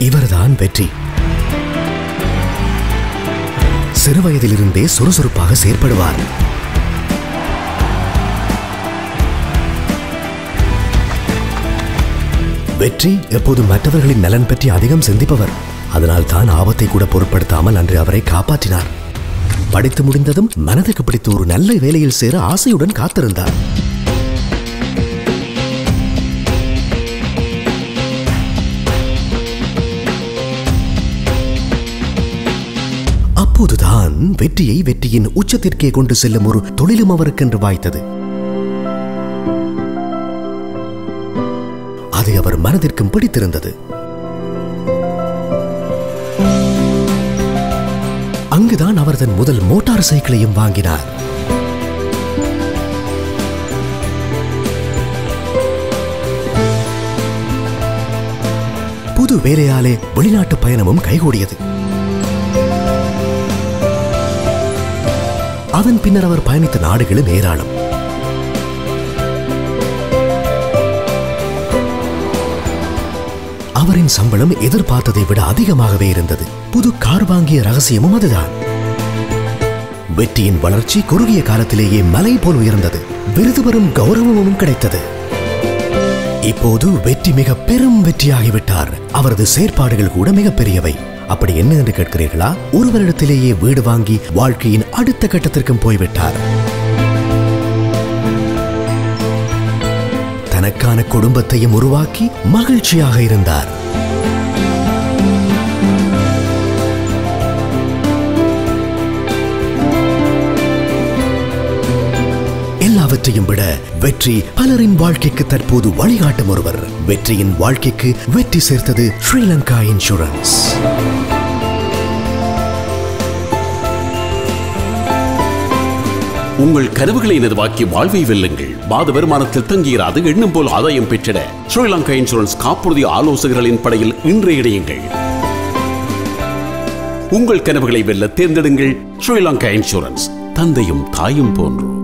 இவர்தான் வெற்றி சிறுவயதிலிருந்தே சுறுசுறுப்பாக செயற்படுவார் வெற்றி எப்போதும் மற்றவர்களின் நலன் பற்றி அதிகம் சிந்திப்பவர் அதனால் தான் ஆபத்தை கூட பொருட்படுத்தாமல் அன்று அவரை காப்பாற்றினார் படித்து முடிந்ததும் மனதுக்கு பிடித்த ஒரு நல்ல வேலையில் சேர ஆசையுடன் காத்திருந்தார் அப்போதுதான் வெற்றியை வெற்றியின் உச்சத்திற்கே கொண்டு செல்லும் ஒரு தொழிலும் அவருக்கென்று வாய்த்தது அது அவர் மனதிற்கும் பிடித்திருந்தது அங்குதான் அவர் தன் முதல் மோட்டார் சைக்கிளையும் வாங்கினார் புது வேலையாலே வெளிநாட்டு பயணமும் கைகூடியது அதன் பின்னர் அவர் பயணித்த நாடுகளும் ஏராளம் அவரின் சம்பளம் எதிர்பார்த்ததை விட அதிகமாகவே இருந்தது புது கார் வாங்கிய ரகசியமும் அதுதான் வெற்றியின் வளர்ச்சி குறுகிய காலத்திலேயே மலை போல் உயர்ந்தது விருது வரும் கௌரவமும் கிடைத்தது இப்போது வெற்றி மிக பெரும் வெற்றியாகிவிட்டார் அவரது செயற்பாடுகள் கூட மிக பெரியவை அப்படி என்ன என்று கேட்கிறீர்களா ஒரு வருடத்திலேயே வீடு வாங்கி வாழ்க்கையின் அடுத்த கட்டத்திற்கும் போய்விட்டார் தனக்கான குடும்பத்தையும் உருவாக்கி மகிழ்ச்சியாக இருந்தார் எல்லாவற்றையும் விட வெற்றி பலரின் வாழ்க்கைக்கு தற்போது வழிகாட்டும் ஒருவர் வெற்றியின் வாழ்க்கைக்கு வெற்றி சேர்த்தது ஸ்ரீலங்கா இன்சூரன்ஸ் உங்கள் கனவுகளை நிர்வாக்கி வாழ்வை வெல்லுங்கள் மாத வருமானத்தில் தங்கியிராது எண்ணம் போல் ஆதாயம் பெற்றிட ஸ்ரீலங்கா இன்சூரன்ஸ் காப்புறுதி ஆலோசகர்களின் படையில் இன்று இணையுங்கள் உங்கள் கனவுகளை வெல்ல தேர்ந்தெடுங்கள் ஸ்ரீலங்கா இன்சூரன்ஸ் தந்தையும் தாயும் போன்று